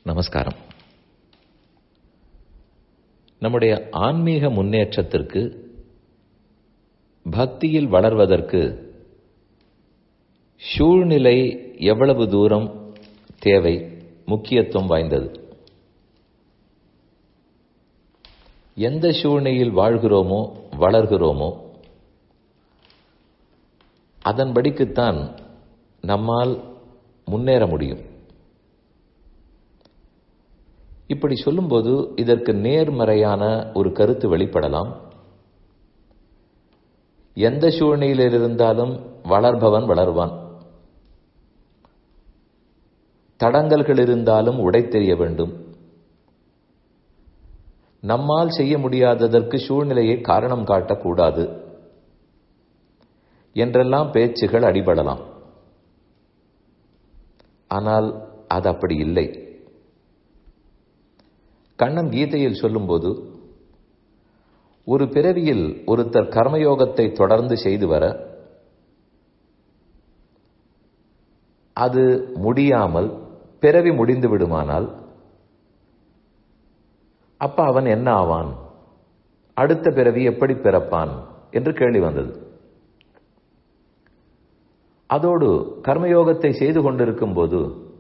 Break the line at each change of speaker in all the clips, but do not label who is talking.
நமஸ்காரம் நம்முடைய ஆன்மீக முன்னேற்றத்திற்கு பக்தியில் வளர்வதற்கு சூழ்நிலை எவ்வளவு தூரம் தேவை முக்கியத்துவம் வாய்ந்தது எந்த சூழ்நிலையில் வாழ்கிறோமோ வளர்கிறோமோ அதன்படிக்குத்தான் நம்மால் முன்னேற முடியும் இப்படி சொல்லும்போது இதற்கு நேர்மறையான ஒரு கருத்து வெளிப்படலாம் எந்த சூழ்நிலையில் இருந்தாலும் வளர்பவன் வளர்வான் தடங்கல்கள் இருந்தாலும் உடை தெரிய வேண்டும் நம்மால் செய்ய முடியாததற்கு சூழ்நிலையை காரணம் காட்டக்கூடாது என்றெல்லாம் பேச்சுகள் அடிபடலாம் ஆனால் அது அப்படி இல்லை கண்ணன் கீதையில் சொல்லும்போது ஒரு பிறவியில் ஒருத்தர் கர்மயோகத்தை தொடர்ந்து செய்து வர அது முடியாமல் பிறவி முடிந்து விடுமானால் அப்ப அவன் என்ன ஆவான் அடுத்த பிறவி எப்படி பிறப்பான் என்று கேள்வி வந்தது அதோடு கர்மயோகத்தை செய்து கொண்டிருக்கும் போது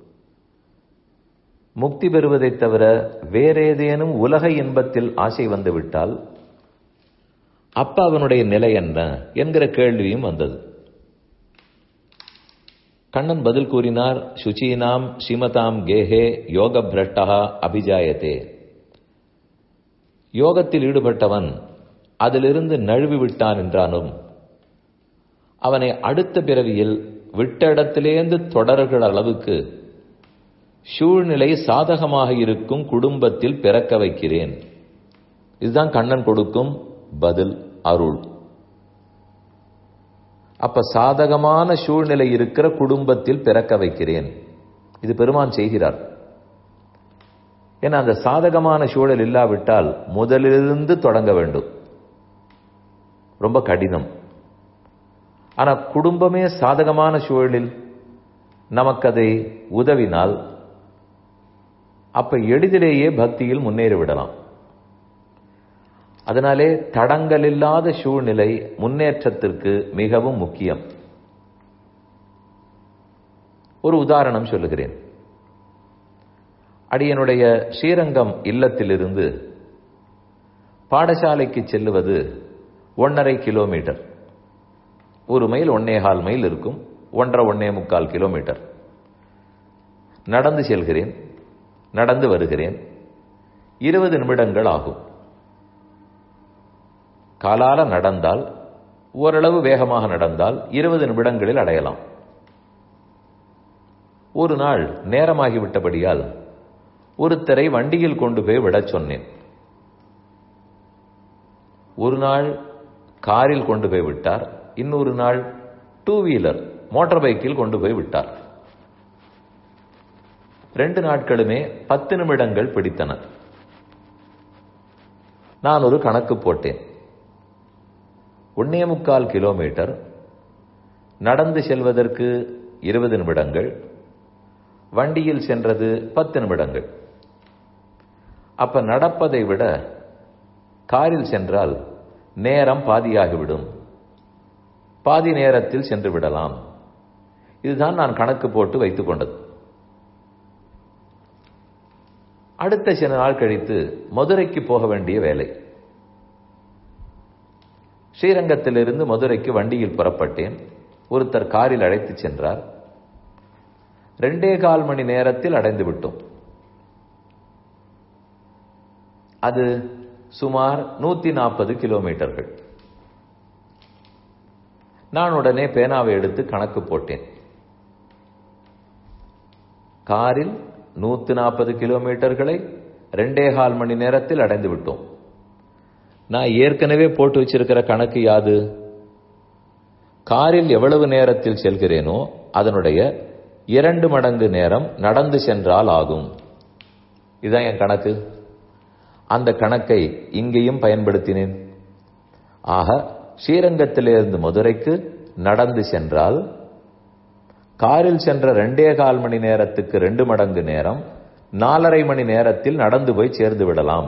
முக்தி பெறுவதைத் தவிர வேறேதேனும் உலக இன்பத்தில் ஆசை வந்துவிட்டால் அப்ப அவனுடைய நிலை என்ன என்கிற கேள்வியும் வந்தது கண்ணன் பதில் கூறினார் சுச்சீனாம் ஸ்ரீமதாம் கேஹே யோக பிரட்டா அபிஜாயத்தே யோகத்தில் ஈடுபட்டவன் அதிலிருந்து நழுவி விட்டான் என்றாலும் அவனை அடுத்த பிறவியில் விட்ட இடத்திலேந்து தொடர்கள் அளவுக்கு சூழ்நிலை சாதகமாக இருக்கும் குடும்பத்தில் பிறக்க வைக்கிறேன் இதுதான் கண்ணன் கொடுக்கும் பதில் அருள் அப்ப சாதகமான சூழ்நிலை இருக்கிற குடும்பத்தில் பிறக்க வைக்கிறேன் இது பெருமான் செய்கிறார் ஏன்னா அந்த சாதகமான சூழல் இல்லாவிட்டால் முதலிலிருந்து தொடங்க வேண்டும் ரொம்ப கடினம் ஆனா குடும்பமே சாதகமான சூழலில் நமக்கு அதை உதவினால் அப்ப எளிதிலேயே பக்தியில் முன்னேறிவிடலாம் அதனாலே தடங்கள் இல்லாத சூழ்நிலை முன்னேற்றத்திற்கு மிகவும் முக்கியம் ஒரு உதாரணம் சொல்லுகிறேன் அடியனுடைய ஸ்ரீரங்கம் இல்லத்திலிருந்து பாடசாலைக்கு செல்லுவது ஒன்றரை கிலோமீட்டர் ஒரு மைல் ஒன்னேகால் மைல் இருக்கும் ஒன்றரை ஒன்னே முக்கால் கிலோமீட்டர் நடந்து செல்கிறேன் நடந்து வருகிறேன் இருபது நிமிடங்கள் ஆகும் காலால நடந்தால் ஓரளவு வேகமாக நடந்தால் இருபது நிமிடங்களில் அடையலாம் ஒரு நாள் நேரமாகிவிட்டபடியால் ஒருத்தரை வண்டியில் கொண்டு போய் விடச் சொன்னேன் ஒரு நாள் காரில் கொண்டு போய் விட்டார் இன்னொரு நாள் டூ வீலர் மோட்டார் பைக்கில் கொண்டு போய் விட்டார் ரெண்டு நாட்களுமே பத்து நிமிடங்கள் பிடித்தன நான் ஒரு கணக்கு போட்டேன் ஒன்னே முக்கால் கிலோமீட்டர் நடந்து செல்வதற்கு இருபது நிமிடங்கள் வண்டியில் சென்றது பத்து நிமிடங்கள் அப்ப நடப்பதை விட காரில் சென்றால் நேரம் பாதியாகிவிடும் பாதி நேரத்தில் சென்று விடலாம் இதுதான் நான் கணக்கு போட்டு வைத்துக் கொண்டது அடுத்த சில நாள் கழித்து மதுரைக்கு போக வேண்டிய வேலை ஸ்ரீரங்கத்திலிருந்து மதுரைக்கு வண்டியில் புறப்பட்டேன் ஒருத்தர் காரில் அழைத்து சென்றார் ரெண்டே கால் மணி நேரத்தில் அடைந்து விட்டோம் அது சுமார் நூத்தி நாற்பது கிலோமீட்டர்கள் நான் உடனே பேனாவை எடுத்து கணக்கு போட்டேன் காரில் நூத்தி நாற்பது கிலோமீட்டர்களை ரெண்டே கால் மணி நேரத்தில் அடைந்து விட்டோம் நான் ஏற்கனவே போட்டு வச்சிருக்கிற கணக்கு யாது காரில் எவ்வளவு நேரத்தில் செல்கிறேனோ அதனுடைய இரண்டு மடங்கு நேரம் நடந்து சென்றால் ஆகும் இதுதான் என் கணக்கு அந்த கணக்கை இங்கேயும் பயன்படுத்தினேன் ஆக ஸ்ரீரங்கத்திலிருந்து மதுரைக்கு நடந்து சென்றால் காரில் சென்ற ரெண்டே கால் மணி நேரத்துக்கு ரெண்டு மடங்கு நேரம் நாலரை மணி நேரத்தில் நடந்து போய் சேர்ந்து விடலாம்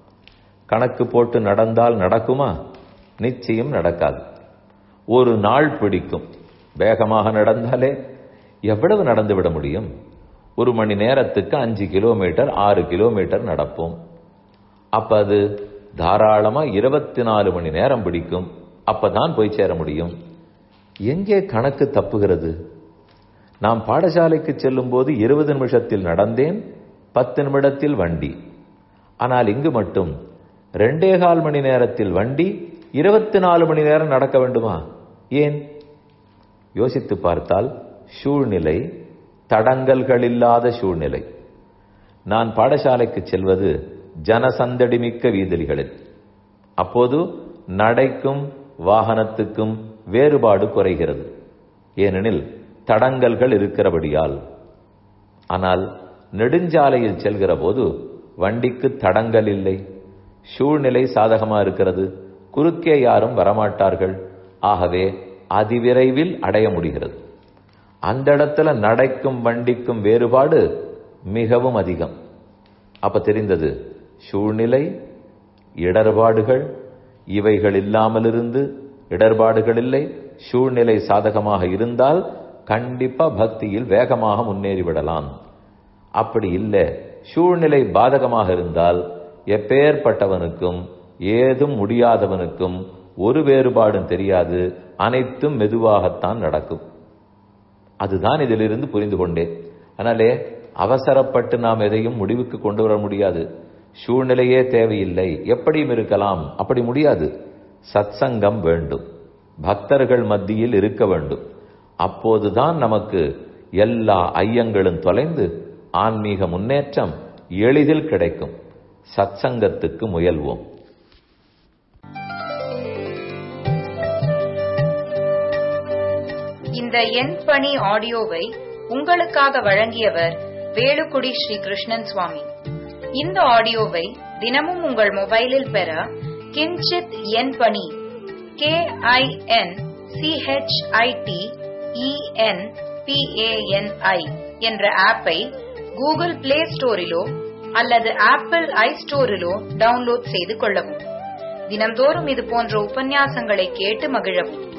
கணக்கு போட்டு நடந்தால் நடக்குமா நிச்சயம் நடக்காது ஒரு நாள் பிடிக்கும் வேகமாக நடந்தாலே எவ்வளவு நடந்து விட முடியும் ஒரு மணி நேரத்துக்கு அஞ்சு கிலோமீட்டர் ஆறு கிலோமீட்டர் நடப்போம் அப்ப அது தாராளமா இருபத்தி நாலு மணி நேரம் பிடிக்கும் அப்பதான் போய் சேர முடியும் எங்கே கணக்கு தப்புகிறது நாம் பாடசாலைக்கு செல்லும் போது இருபது நிமிஷத்தில் நடந்தேன் பத்து நிமிடத்தில் வண்டி ஆனால் இங்கு மட்டும் ரெண்டே கால் மணி நேரத்தில் வண்டி இருபத்தி நாலு மணி நேரம் நடக்க வேண்டுமா ஏன் யோசித்து பார்த்தால் சூழ்நிலை தடங்கல்கள் இல்லாத சூழ்நிலை நான் பாடசாலைக்கு செல்வது ஜனசந்தடிமிக்க வீதிகளில் அப்போது நடைக்கும் வாகனத்துக்கும் வேறுபாடு குறைகிறது ஏனெனில் தடங்கல்கள் இருக்கிறபடியால் ஆனால் நெடுஞ்சாலையில் செல்கிற போது வண்டிக்கு தடங்கல் இல்லை சூழ்நிலை சாதகமா இருக்கிறது குறுக்கே யாரும் வரமாட்டார்கள் ஆகவே அதிவிரைவில் அடைய முடிகிறது அந்த இடத்துல நடைக்கும் வண்டிக்கும் வேறுபாடு மிகவும் அதிகம் அப்ப தெரிந்தது சூழ்நிலை இடர்பாடுகள் இவைகள் இல்லாமல் இருந்து இடர்பாடுகள் இல்லை சூழ்நிலை சாதகமாக இருந்தால் கண்டிப்பா பக்தியில் வேகமாக முன்னேறிவிடலாம் அப்படி இல்லை சூழ்நிலை பாதகமாக இருந்தால் எப்பேற்பட்டவனுக்கும் ஏதும் முடியாதவனுக்கும் ஒரு வேறுபாடும் தெரியாது அனைத்தும் மெதுவாகத்தான் நடக்கும் அதுதான் இதிலிருந்து புரிந்து கொண்டேன் அதனாலே அவசரப்பட்டு நாம் எதையும் முடிவுக்கு கொண்டு வர முடியாது சூழ்நிலையே தேவையில்லை எப்படியும் இருக்கலாம் அப்படி முடியாது சத்சங்கம் வேண்டும் பக்தர்கள் மத்தியில் இருக்க வேண்டும் அப்போதுதான் நமக்கு எல்லா ஐயங்களும் தொலைந்து ஆன்மீக முன்னேற்றம் எளிதில் கிடைக்கும் சத்சங்கத்துக்கு முயல்வோம்
இந்த எண் பணி ஆடியோவை உங்களுக்காக வழங்கியவர் வேலுக்குடி ஸ்ரீ கிருஷ்ணன் சுவாமி இந்த ஆடியோவை தினமும் உங்கள் மொபைலில் பெற கிஞ்சித் எண் பணி கே ஐ என் சிஹெச்ஐடி இஎன் பிஏஎன்ஐ என்ற ஆப்பை கூகுள் பிளே ஸ்டோரிலோ அல்லது ஆப்பிள் ஐ ஸ்டோரிலோ டவுன்லோட் செய்து கொள்ளவும் தினம்தோறும் இது போன்ற உபன்யாசங்களை கேட்டு மகிழவும்